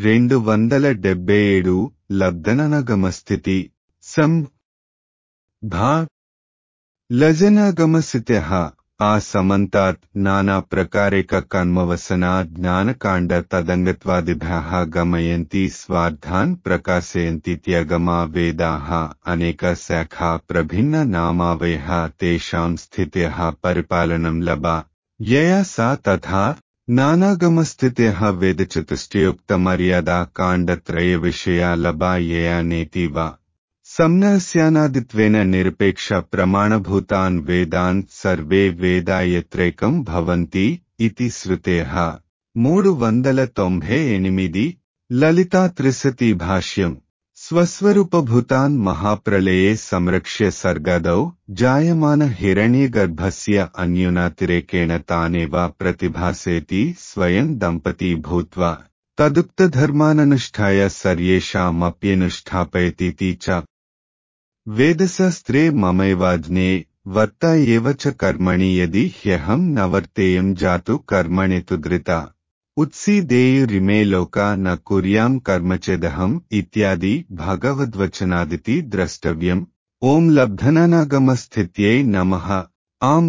రెండు వందల డెబ్బై ఏడు లబ్ధనగమస్థితి సం భా లజనాగమస్థిత్య ఆ సమంతాత్ నానా ప్రకారేక కర్మవసనా జ్ఞానకాండ తదంగత్వాదిభ్య గమయంతి స్వార్థాన్ ప్రకాశయంతి త్యగమా వేదాః అనేక శాఖా ప్రభిన్న నామావయ తేషాం స్థిత్య పరిపాలనం లభా యయా సా తథా నానాగమస్థిత్య వేదచతుష్టయోక్తమర్యాదా కాండత్రయ విషయా లభా యయా నేతి వా సంనస్యానాదిత్వేన నిరపేక్ష ప్రమాణభూతాన్ వేదాన్ సర్వే వేదాయత్రైకం భవంతి ఇతి శృతేః మూడు వందల తొంభై ఎనిమిది లలితా త్రిశతి భాష్యం స్వస్వరూపభూతాన్ మహాప్రళయే సంరక్ష్య సర్గదౌ జాయమాన హిరణ్యగర్భస్య అన్యునాతిరేకేణ తానేవ ప్రతిభాసేతి స్వయం దంపతి భూత్వా తదుక్తధర్మాననుష్ఠాయ సర్యేషామప్యనుష్ఠాపయतीति च वेदशास्त्रे ममैवाज्ञे वर्त एव च कर्मणि यदि ह्यहं न वर्तेयं जातु कर्मणि तु धृता उत्सीदेयुरिमे लोका न कुर्यां कर्म चेदहम् इत्यादि भगवद्वचनादिति द्रष्टव्यम् ॐ లబ్ధనాగమస్థిత్యై నమః ఆం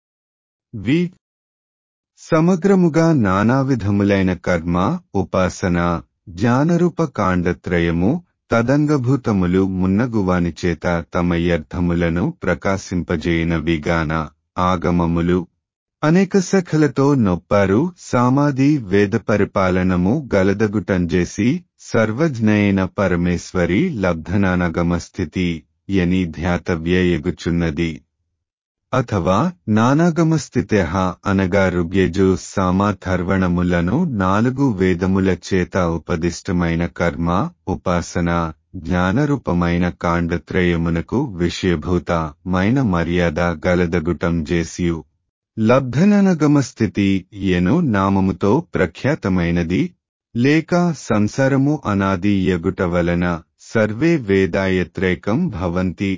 వి సమగ్రముగా నానావిధములైన కర్మ ఉపాసన జ్ఞానరూప కాండత్రయము తదంగభూతములు మున్నగువాని చేత తమయర్థములను ప్రకాశింపజేయనవిగాన ఆగమములు అనేక శఖలతో నొప్పారు సామాధి వేద పరిపాలనము గలదగుటంజేసి సర్వజ్ఞయైన పరమేశ్వరి లబ్ధనానగమస్థితి యని ధ్యాతవ్యయగుచున్నది అథవా నానాగమస్థిత్య అనగా రుగ్యజు సామాథర్వణములను నాలుగు వేదముల చేత ఉపదిష్టమైన కర్మ ఉపాసన జ్ఞానరూపమైన కాండత్రయమునకు విషయభూత మైన మర్యాద గలదగుటం చేసియు లబ్ధననగమస్థితి ఎను నామముతో ప్రఖ్యాతమైనది లేక సంసారము అనాది యగుట వలన సర్వే వేదాయత్రైకం భవంతి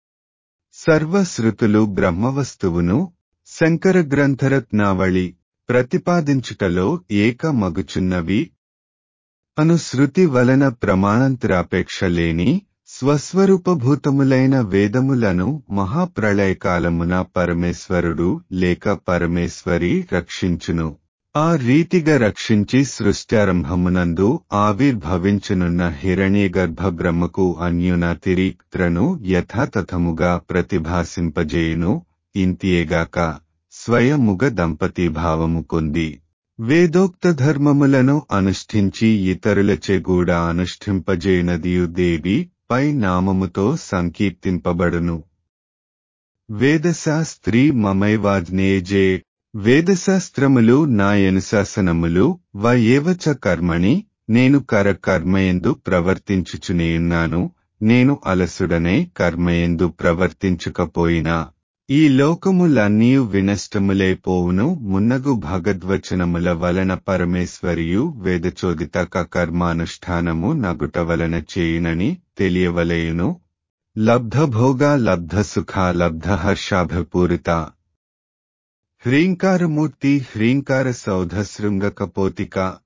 సర్వశ్రుతులు బ్రహ్మవస్తువును శంకర గ్రంథరత్నావళి ప్రతిపాదించుటలో ఏక మగుచున్నవి అనుశృతి వలన ప్రమాణంతరాపేక్ష లేని స్వస్వరూపభూతములైన వేదములను మహాప్రళయకాలమున పరమేశ్వరుడు లేక పరమేశ్వరి రక్షించును ఆ రీతిగా రక్షించి సృష్టారంభమునందు ఆవిర్భవించనున్న హిరణ్యగర్భ బ్రహ్మకు అన్యునతిరిక్త్రను యథాతథముగా ప్రతిభాసింపజేయును ఇంతియేగాక స్వయముగ దంపతి భావము కొంది వేదోక్త ధర్మములను అనుష్ఠించి ఇతరులచే కూడా అనుష్ఠింపజేయనదియు దేవి పై నామముతో సంకీర్తింపబడును వేదశాస్త్రీ మమైవాజ్ఞేజే వేదశాస్త్రములు నా అనుశాసనములు వ ఏవచ కర్మణి నేను కర కర్మయందు ప్రవర్తించుచునేయున్నాను నేను అలసుడనే కర్మయందు ప్రవర్తించుకపోయినా ఈ లోకములన్నీ వినష్టములైపోవును మున్నగు భగద్వచనముల వలన పరమేశ్వరియు వేదచోదిత కర్మానుష్ఠానము నగుట వలన చేయునని తెలియవలేయును లబ్ధభోగ లబ్ధ సుఖ లబ్ధ హర్షాభపూరిత హ్రీంకారమూర్తి హ్రీంకార సౌధ శృంగ కపోతిక